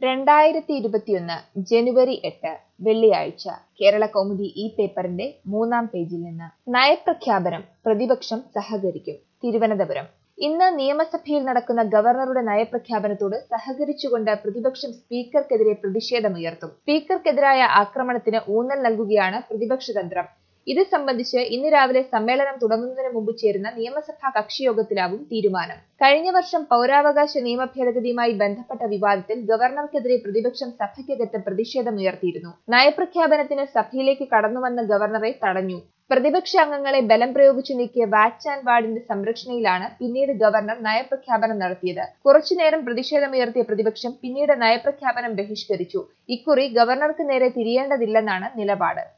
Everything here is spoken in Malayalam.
രണ്ടായിരത്തി ഇരുപത്തിയൊന്ന് ജനുവരി എട്ട് വെള്ളിയാഴ്ച കേരള കൗമുദി ഈ പേപ്പറിന്റെ മൂന്നാം പേജിൽ നിന്ന് നയപ്രഖ്യാപനം പ്രതിപക്ഷം സഹകരിക്കും തിരുവനന്തപുരം ഇന്ന് നിയമസഭയിൽ നടക്കുന്ന ഗവർണറുടെ നയപ്രഖ്യാപനത്തോട് സഹകരിച്ചുകൊണ്ട് പ്രതിപക്ഷം സ്പീക്കർക്കെതിരെ പ്രതിഷേധമുയർത്തും സ്പീക്കർക്കെതിരായ ആക്രമണത്തിന് ഊന്നൽ നൽകുകയാണ് പ്രതിപക്ഷ തന്ത്രം ഇത് സംബന്ധിച്ച് ഇന്ന് രാവിലെ സമ്മേളനം തുടങ്ങുന്നതിന് മുമ്പ് ചേരുന്ന നിയമസഭാ കക്ഷിയോഗത്തിലാവും തീരുമാനം കഴിഞ്ഞ വർഷം പൗരാവകാശ നിയമ ഭേദഗതിയുമായി ബന്ധപ്പെട്ട വിവാദത്തിൽ ഗവർണർക്കെതിരെ പ്രതിപക്ഷം സഭയ്ക്കകത്ത് പ്രതിഷേധമുയർത്തിയിരുന്നു നയപ്രഖ്യാപനത്തിന് സഭയിലേക്ക് കടന്നുവന്ന ഗവർണറെ തടഞ്ഞു പ്രതിപക്ഷ അംഗങ്ങളെ ബലം പ്രയോഗിച്ചു നീക്കിയ വാച്ച് ആൻഡ് വാർഡിന്റെ സംരക്ഷണയിലാണ് പിന്നീട് ഗവർണർ നയപ്രഖ്യാപനം നടത്തിയത് കുറച്ചുനേരം പ്രതിഷേധമുയർത്തിയ പ്രതിപക്ഷം പിന്നീട് നയപ്രഖ്യാപനം ബഹിഷ്കരിച്ചു ഇക്കുറി ഗവർണർക്ക് നേരെ തിരിയേണ്ടതില്ലെന്നാണ് നിലപാട്